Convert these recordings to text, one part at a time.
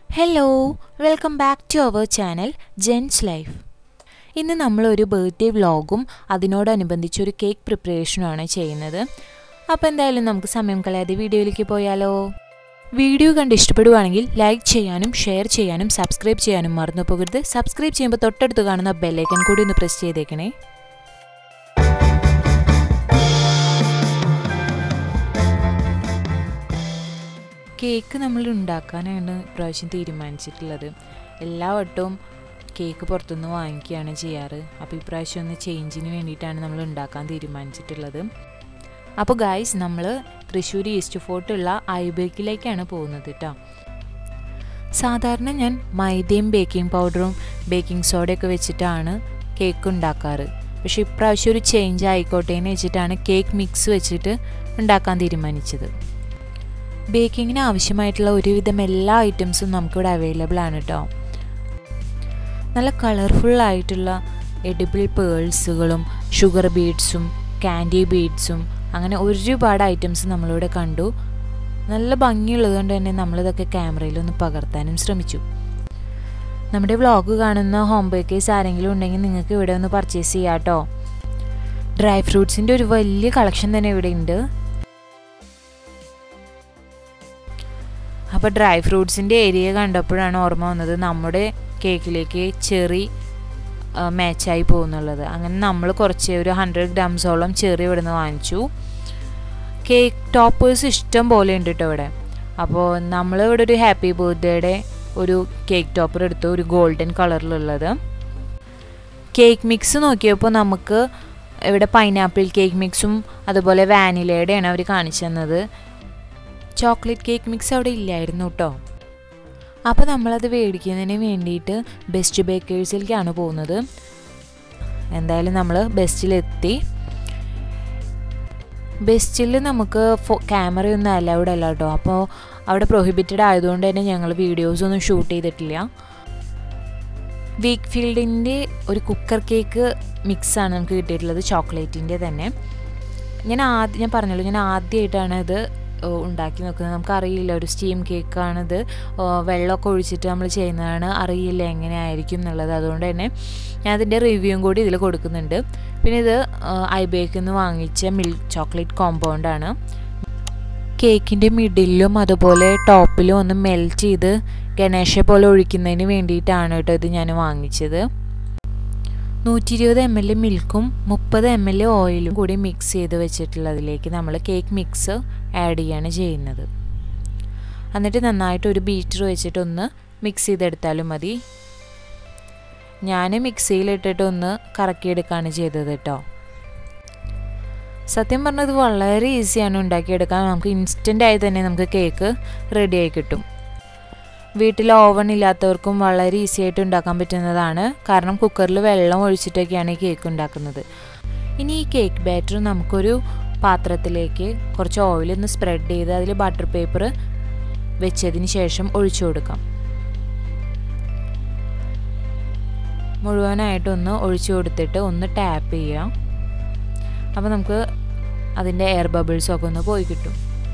hello welcome back to our channel Jen's Life ഇന്ന് നമ്മളൊരു birthday വ്ളോഗും അതിനോടനുബന്ധിച്ചൊരു cake പ്രിപ്പറേഷനുമാണ് ചെയ്യുന്നത് അപ്പോൾ എന്തായാലും നമുക്ക് സമയം കളയാതെ വീഡിയോയിലേക്ക് പോയാലോ വീഡിയോ കണ്ട് ഇഷ്ടപ്പെടുവാണെങ്കിൽ ലൈക്ക് ചെയ്യാനും ഷെയർ ചെയ്യാനും സബ്സ്ക്രൈബ് ചെയ്യാനും മറന്നു പോകരുത് സബ്സ്ക്രൈബ് ചെയ്യുമ്പോൾ തൊട്ടടുത്ത് കാണുന്ന ബെല്ലൈക്കൺ കൂടി ഒന്ന് പ്രസ് ചെയ്തേക്കണേ കേക്ക് നമ്മൾ ഉണ്ടാക്കാനാണ് ഇപ്രാവശ്യം തീരുമാനിച്ചിട്ടുള്ളത് എല്ലാ വട്ടവും കേക്ക് പുറത്തുനിന്ന് വാങ്ങിക്കുകയാണ് ചെയ്യാറ് അപ്പോൾ ഇപ്രാവശ്യം ഒന്ന് ചേഞ്ചിന് വേണ്ടിയിട്ടാണ് നമ്മൾ ഉണ്ടാക്കാൻ തീരുമാനിച്ചിട്ടുള്ളത് അപ്പോൾ ഗായ്സ് നമ്മൾ തൃശ്ശൂർ ഈസ്റ്റ് ഫോർട്ടുള്ള ഐബേക്കിലേക്കാണ് പോകുന്നത് കേട്ടോ സാധാരണ ഞാൻ മൈദയും ബേക്കിംഗ് പൗഡറും ബേക്കിംഗ് സോഡയൊക്കെ വെച്ചിട്ടാണ് കേക്ക് ഉണ്ടാക്കാറ് പക്ഷേ ഇപ്രാവശ്യം ഒരു ചേഞ്ച് ആയിക്കോട്ടെ എന്ന് വെച്ചിട്ടാണ് കേക്ക് മിക്സ് വെച്ചിട്ട് ഉണ്ടാക്കാൻ തീരുമാനിച്ചത് ബേക്കിങ്ങിന് ആവശ്യമായിട്ടുള്ള ഒരുവിധം എല്ലാ ഐറ്റംസും നമുക്കിവിടെ അവൈലബിൾ ആണ് കേട്ടോ നല്ല കളർഫുൾ ആയിട്ടുള്ള എഡിബിൾ പേൾസുകളും ഷുഗർ ബീഡ്സും കാൻഡി ബീഡ്സും അങ്ങനെ ഒരുപാട് ഐറ്റംസ് നമ്മളിവിടെ കണ്ടു നല്ല ഭംഗിയുള്ളത് കൊണ്ട് തന്നെ നമ്മളിതൊക്കെ ക്യാമറയിലൊന്ന് പകർത്താനും ശ്രമിച്ചു നമ്മുടെ വ്ളോഗ് കാണുന്ന ഹോം ബേക്കേഴ്സ് ആരെങ്കിലും ഉണ്ടെങ്കിൽ നിങ്ങൾക്ക് ഇവിടെ ഒന്ന് പർച്ചേസ് ചെയ്യാം കേട്ടോ ഡ്രൈ ഫ്രൂട്ട്സിൻ്റെ ഒരു വലിയ കളക്ഷൻ തന്നെ ഇവിടെ ഉണ്ട് അപ്പോൾ ഡ്രൈ ഫ്രൂട്ട്സിൻ്റെ ഏരിയ കണ്ടപ്പോഴാണ് ഓർമ്മ വന്നത് നമ്മുടെ കേക്കിലേക്ക് ചെറി മാച്ചായി പോകുന്നുള്ളത് അങ്ങനെ നമ്മൾ കുറച്ച് ഒരു ഹൺഡ്രഡ് ഗ്രാംസോളം ചെറി ഇവിടെ നിന്ന് വാങ്ങിച്ചു കേക്ക് ടോപ്പേഴ്സ് ഇഷ്ടം പോലെ ഉണ്ട് കേട്ടോ ഇവിടെ അപ്പോൾ നമ്മൾ ഇവിടെ ഒരു ഹാപ്പി ബർത്ത്ഡേയുടെ ഒരു കേക്ക് ടോപ്പർ എടുത്തു ഒരു ഗോൾഡൻ കളറിലുള്ളത് കേക്ക് മിക്സ് നോക്കിയപ്പോൾ നമുക്ക് ഇവിടെ പൈനാപ്പിൾ കേക്ക് മിക്സും അതുപോലെ വാനിലയുടെയാണ് അവർ കാണിച്ചു തന്നത് ചോക്ലേറ്റ് കേക്ക് മിക്സ് അവിടെ ഇല്ലായിരുന്നു കേട്ടോ അപ്പോൾ നമ്മളത് മേടിക്കുന്നതിന് വേണ്ടിയിട്ട് ബെസ്റ്റ് ബേക്കേഴ്സിലേക്കാണ് പോകുന്നത് എന്തായാലും നമ്മൾ ബെസ്റ്റിലെത്തി ബെസ്റ്റിൽ നമുക്ക് ഫോ ക്യാമറയൊന്നും അലൗഡ് അല്ല കേട്ടോ അപ്പോൾ അവിടെ പ്രൊഹിബിറ്റഡ് ആയതുകൊണ്ട് തന്നെ ഞങ്ങൾ വീഡിയോസൊന്നും ഷൂട്ട് ചെയ്തിട്ടില്ല വീക്ക് ഫീൽഡിൻ്റെ ഒരു കുക്കർ കേക്ക് മിക്സാണ് നമുക്ക് കിട്ടിയിട്ടുള്ളത് ചോക്ലേറ്റിൻ്റെ തന്നെ ഞാൻ ആദ്യം ഞാൻ പറഞ്ഞല്ലോ ഞാൻ ആദ്യമായിട്ടാണ് ഇത് ഉണ്ടാക്കി നോക്കുന്നത് നമുക്കറിയില്ല ഒരു സ്റ്റീം കേക്കാണിത് വെള്ളമൊക്കെ ഒഴിച്ചിട്ട് നമ്മൾ ചെയ്യുന്നതാണ് അറിയില്ല എങ്ങനെയായിരിക്കും എന്നുള്ളത് അതുകൊണ്ട് തന്നെ ഞാൻ അതിൻ്റെ റിവ്യൂവും കൂടി ഇതിൽ കൊടുക്കുന്നുണ്ട് പിന്നെ ഇത് ഐബേക്കിൽ നിന്ന് വാങ്ങിച്ച മിൽക്ക് ചോക്ലേറ്റ് കോമ്പൗണ്ടാണ് കേക്കിൻ്റെ മിഡിലും അതുപോലെ ടോപ്പിലും ഒന്ന് മെൽറ്റ് ചെയ്ത് ഗണേശ പോലെ ഒഴിക്കുന്നതിന് വേണ്ടിയിട്ടാണ് കേട്ടോ ഇത് ഞാൻ വാങ്ങിച്ചത് നൂറ്റി ഇരുപത് എം എൽ മിൽക്കും മുപ്പത് എം എൽ ഓയിലും കൂടി മിക്സ് ചെയ്ത് വെച്ചിട്ടുള്ളതിലേക്ക് നമ്മൾ കേക്ക് മിക്സ് ആഡ് ചെയ്യാണ് ചെയ്യുന്നത് എന്നിട്ട് നന്നായിട്ട് ഒരു ബീറ്റർ വെച്ചിട്ടൊന്ന് മിക്സ് ചെയ്തെടുത്താലും മതി ഞാൻ മിക്സിയിലിട്ടിട്ട് ഒന്ന് കറക്കിയെടുക്കുകയാണ് ചെയ്തത് കേട്ടോ സത്യം പറഞ്ഞത് വളരെ ഈസിയാണ് ഉണ്ടാക്കിയെടുക്കാൻ നമുക്ക് ഇൻസ്റ്റൻ്റ് ആയി തന്നെ നമുക്ക് കേക്ക് റെഡിയായി കിട്ടും വീട്ടിൽ ഓവൺ ഇല്ലാത്തവർക്കും വളരെ ഈസി ആയിട്ട് ഉണ്ടാക്കാൻ പറ്റുന്നതാണ് കാരണം കുക്കറിൽ വെള്ളം ഒഴിച്ചിട്ടൊക്കെയാണ് ഈ കേക്ക് ഉണ്ടാക്കുന്നത് ഇനി ഈ കേക്ക് ബാറ്റർ നമുക്കൊരു പാത്രത്തിലേക്ക് കുറച്ച് ഓയിൽ ഒന്ന് സ്പ്രെഡ് ചെയ്ത് അതിൽ ബട്ടർ പേപ്പർ വെച്ചതിന് ശേഷം ഒഴിച്ചു കൊടുക്കാം മുഴുവനായിട്ടൊന്ന് ഒഴിച്ചു കൊടുത്തിട്ട് ഒന്ന് ടാപ്പ് ചെയ്യാം അപ്പോൾ നമുക്ക് അതിൻ്റെ എയർ ബബിൾസൊക്കെ ഒന്ന് പോയി കിട്ടും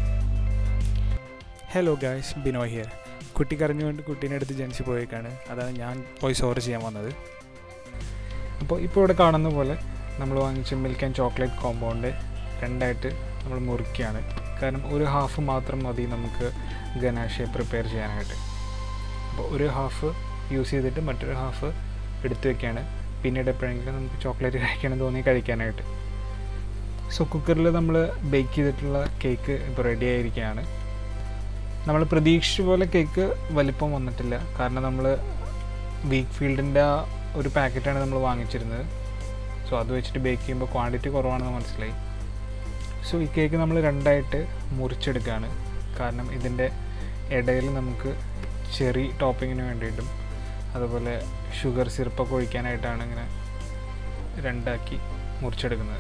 ഹലോ ഗായ്സ് ബിനോയ് ഹിയർ കുട്ടി കരഞ്ഞുകൊണ്ട് കുട്ടീനെ അടുത്ത് ജനിച്ച് പോയേക്കാണ് അതാണ് ഞാൻ വോയിസ് ഓവർ ചെയ്യാൻ വന്നത് അപ്പോൾ ഇപ്പോൾ ഇവിടെ കാണുന്ന പോലെ നമ്മൾ വാങ്ങിച്ച മിൽക്ക് ആൻഡ് ചോക്ലേറ്റ് കോമ്പൗണ്ട് രണ്ടായിട്ട് നമ്മൾ മുറിക്കുകയാണ് കാരണം ഒരു ഹാഫ് മാത്രം മതി നമുക്ക് ഗനാഷെ പ്രിപ്പയർ ചെയ്യാനായിട്ട് അപ്പോൾ ഒരു ഹാഫ് യൂസ് ചെയ്തിട്ട് മറ്റൊരു ഹാഫ് എടുത്തു വെക്കുകയാണ് പിന്നീട് എപ്പോഴെങ്കിലും നമുക്ക് ചോക്ലേറ്റ് കഴിക്കണം തോന്നി കഴിക്കാനായിട്ട് സോ കുക്കറിൽ നമ്മൾ ബേക്ക് ചെയ്തിട്ടുള്ള കേക്ക് ഇപ്പോൾ റെഡി ആയിരിക്കുകയാണ് നമ്മൾ പ്രതീക്ഷിച്ച പോലെ കേക്ക് വലിപ്പം വന്നിട്ടില്ല കാരണം നമ്മൾ വീക്ക് ഫീൽഡിൻ്റെ ആ ഒരു പാക്കറ്റാണ് നമ്മൾ വാങ്ങിച്ചിരുന്നത് സോ അത് വെച്ചിട്ട് ബേക്ക് ചെയ്യുമ്പോൾ ക്വാണ്ടിറ്റി കുറവാണെന്ന് മനസ്സിലായി സോ ഈ കേക്ക് നമ്മൾ രണ്ടായിട്ട് മുറിച്ചെടുക്കുകയാണ് കാരണം ഇതിൻ്റെ ഇടയിൽ നമുക്ക് ചെറി ടോപ്പിങ്ങിന് വേണ്ടിയിട്ടും അതുപോലെ ഷുഗർ സിറപ്പൊക്കെ ഒഴിക്കാനായിട്ടാണ് ഇങ്ങനെ രണ്ടാക്കി മുറിച്ചെടുക്കുന്നത്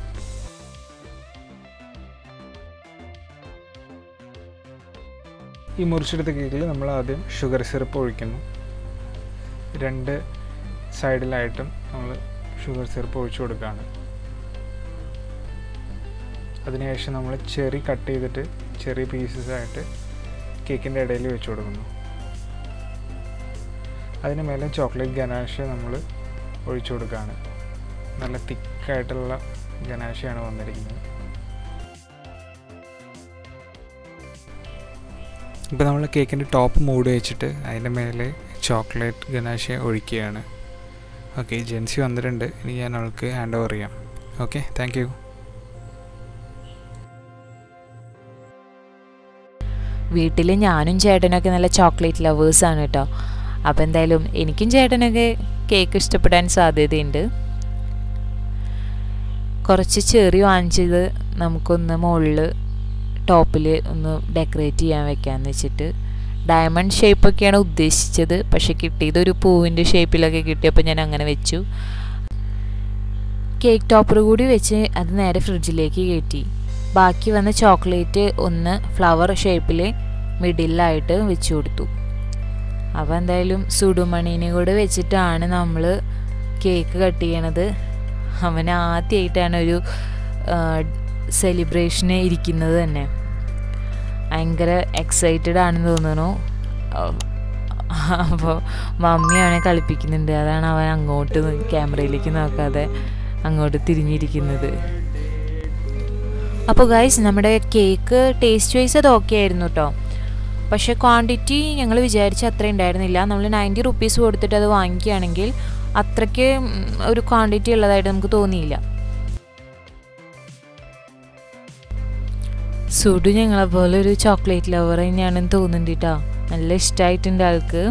ഈ മുറിച്ചെടുത്ത കേക്കിൽ നമ്മൾ ആദ്യം ഷുഗർ സിറപ്പ് ഒഴിക്കുന്നു രണ്ട് സൈഡിലായിട്ടും നമ്മൾ ഷുഗർ സിറപ്പ് ഒഴിച്ചു കൊടുക്കുകയാണ് അതിനുശേഷം നമ്മൾ ചെറി കട്ട് ചെയ്തിട്ട് ചെറിയ പീസസ് ആയിട്ട് കേക്കിൻ്റെ ഇടയിൽ വെച്ച് കൊടുക്കുന്നു അതിന് മേലെ ചോക്ലേറ്റ് ഗനാഷ് നമ്മൾ ഒഴിച്ചു കൊടുക്കുകയാണ് നല്ല തിക്കായിട്ടുള്ള ഗനാഷയാണ് വന്നിരിക്കുന്നത് ഇപ്പോൾ നമ്മൾ കേക്കിൻ്റെ ടോപ്പ് മൂടി വെച്ചിട്ട് അതിൻ്റെ മേലെ ചോക്ലേറ്റ് ഗനാഷ ഒഴിക്കുകയാണ് ഓക്കെ ജെൻസി വന്നിട്ടുണ്ട് ഇനി ഞാൻ അവൾക്ക് ഹാൻഡ് ഓവർ ചെയ്യാം ഓക്കെ താങ്ക് യു വീട്ടിൽ ഞാനും ചേട്ടനൊക്കെ നല്ല ചോക്ലേറ്റ് ലവേഴ്സാണ് കേട്ടോ അപ്പോൾ എന്തായാലും എനിക്കും ചേട്ടനൊക്കെ കേക്ക് ഇഷ്ടപ്പെടാൻ സാധ്യതയുണ്ട് കുറച്ച് ചെറി വാങ്ങിച്ചത് നമുക്കൊന്ന് മുകളിൽ ടോപ്പിൽ ഒന്ന് ഡെക്കറേറ്റ് ചെയ്യാൻ വെക്കാമെന്ന് വെച്ചിട്ട് ഡയമണ്ട് ഷേപ്പൊക്കെയാണ് ഉദ്ദേശിച്ചത് പക്ഷെ കിട്ടിയത് ഒരു പൂവിൻ്റെ ഷേപ്പിലൊക്കെ കിട്ടിയപ്പോൾ ഞാൻ അങ്ങനെ വെച്ചു കേക്ക് ടോപ്പർ കൂടി വെച്ച് അത് നേരെ ഫ്രിഡ്ജിലേക്ക് കയറ്റി ബാക്കി വന്ന ചോക്ലേറ്റ് ഒന്ന് ഫ്ലവർ ഷേപ്പിൽ മിഡിലായിട്ട് വെച്ച് കൊടുത്തു അപ്പോൾ എന്തായാലും സുടുമണീനെ കൂടെ വെച്ചിട്ടാണ് നമ്മൾ കേക്ക് കട്ട് ചെയ്യണത് അവൻ ആദ്യമായിട്ടാണ് ഒരു സെലിബ്രേഷന് ഇരിക്കുന്നത് തന്നെ ഭയങ്കര എക്സൈറ്റഡ് ആണെന്ന് തോന്നുന്നു അപ്പോൾ മമ്മി അവനെ കളിപ്പിക്കുന്നുണ്ട് അതാണ് അവൻ അങ്ങോട്ട് ക്യാമറയിലേക്ക് നോക്കാതെ അങ്ങോട്ട് തിരിഞ്ഞിരിക്കുന്നത് അപ്പോൾ ഗൈസ് നമ്മുടെ കേക്ക് ടേസ്റ്റ് വൈസ് അത് ഓക്കെ ആയിരുന്നു കേട്ടോ പക്ഷേ ക്വാണ്ടിറ്റി ഞങ്ങൾ വിചാരിച്ച അത്ര ഉണ്ടായിരുന്നില്ല നമ്മൾ നയൻറ്റി റുപ്പീസ് കൊടുത്തിട്ട് അത് വാങ്ങിക്കുകയാണെങ്കിൽ അത്രയ്ക്ക് ഒരു ക്വാണ്ടിറ്റി ഉള്ളതായിട്ട് നമുക്ക് തോന്നിയില്ല സുഡു ഞങ്ങളെ പോലെ ഒരു ചോക്ലേറ്റ് ലവർ തന്നെയാണെന്ന് തോന്നുന്നുണ്ട് കേട്ടോ നല്ല ഇഷ്ടമായിട്ടുണ്ട് ആൾക്ക്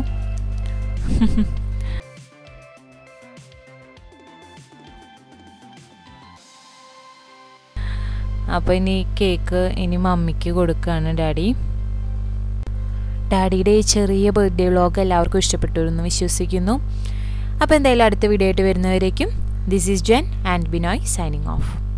അപ്പോൾ ഇനി കേക്ക് ഇനി മമ്മിക്ക് കൊടുക്കുകയാണ് ഡാഡി ഡാഡിയുടെ ഈ ചെറിയ ബർത്ത്ഡേ വ്ളോഗ് എല്ലാവർക്കും ഇഷ്ടപ്പെട്ടു എന്ന് വിശ്വസിക്കുന്നു അപ്പോൾ എന്തായാലും അടുത്ത വീഡിയോ ആയിട്ട് വരുന്നവരേക്കും this is Jen and Binoy signing of